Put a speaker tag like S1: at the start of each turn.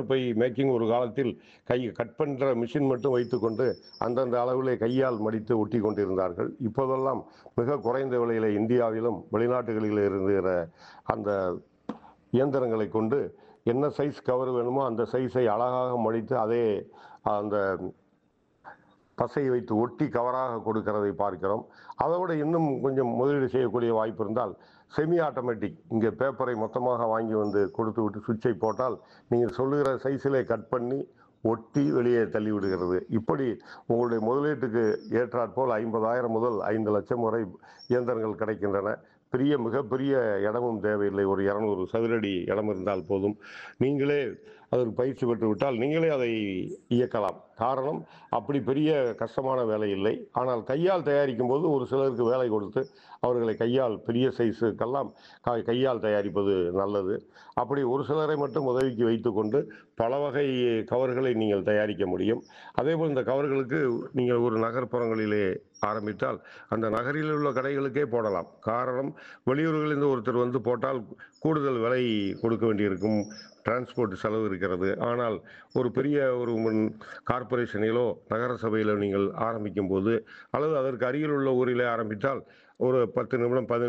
S1: paper by making ஒரு காலத்தில் கை cut பண்ணுற மிஷின் மட்டும் வைத்துக்கொண்டு அந்தந்த அளவிலே கையால் மடித்து ஒட்டி கொண்டிருந்தார்கள் இப்போதெல்லாம் மிக குறைந்த விலையில் இந்தியாவிலும் வெளிநாட்டுகளில் இருக்கிற அந்த இயந்திரங்களை கொண்டு என்ன சைஸ் கவர் வேணுமோ அந்த சைஸை அழகாக மடித்து அதே அந்த பசையை வைத்து ஒட்டி கவராக கொடுக்கிறதை பார்க்கிறோம் அதை விட இன்னும் கொஞ்சம் முதலீடு செய்யக்கூடிய வாய்ப்பு இருந்தால் செமி ஆட்டோமேட்டிக் இங்கே பேப்பரை மொத்தமாக வாங்கி வந்து கொடுத்து விட்டு சுவிட்சை போட்டால் நீங்கள் சொல்லுகிற சைஸிலே கட் பண்ணி ஒட்டி வெளியே தள்ளி விடுகிறது இப்படி உங்களுடைய முதலீட்டுக்கு ஏற்றாற்போல் ஐம்பதாயிரம் முதல் ஐந்து லட்சம் வரை இயந்திரங்கள் கிடைக்கின்றன பெரிய மிகப்பெரிய இடமும் தேவையில்லை ஒரு இரநூறு சதுரடி இடம் இருந்தால் போதும் நீங்களே அதற்கு பயிற்சி பெற்று விட்டால் நீங்களே அதை இயக்கலாம் காரணம் அப்படி பெரிய கஷ்டமான வேலை இல்லை ஆனால் கையால் தயாரிக்கும் போது ஒரு சிலருக்கு வேலை கொடுத்து அவர்களை கையால் பெரிய சைஸுக்கெல்லாம் கை- கையால் தயாரிப்பது நல்லது அப்படி ஒரு சிலரை மட்டும் உதவிக்கு வைத்துக்கொண்டு பல வகை கவர்களை நீங்கள் தயாரிக்க முடியும் அதேபோல் இந்த கவர்களுக்கு நீங்கள் ஒரு நகர்ப்புறங்களிலே ஆரம்பித்தால் அந்த நகரில் உள்ள கடைகளுக்கே போடலாம் காரணம் வெளியூர்களிலிருந்து ஒருத்தர் வந்து போட்டால் கூடுதல் விலை கொடுக்க வேண்டியிருக்கும் டிரான்ஸ்போர்ட் செலவு இருக்கிறது ஆனால் ஒரு பெரிய ஒரு முன் கார்ப்பரேஷனிலோ நகர சபையிலோ நீங்கள் ஆரம்பிக்கும் போது அல்லது அதற்கு அருகில் உள்ள ஊரிலே ஆரம்பித்தால் ஒரு பத்து நிமிடம் பதினஞ்சு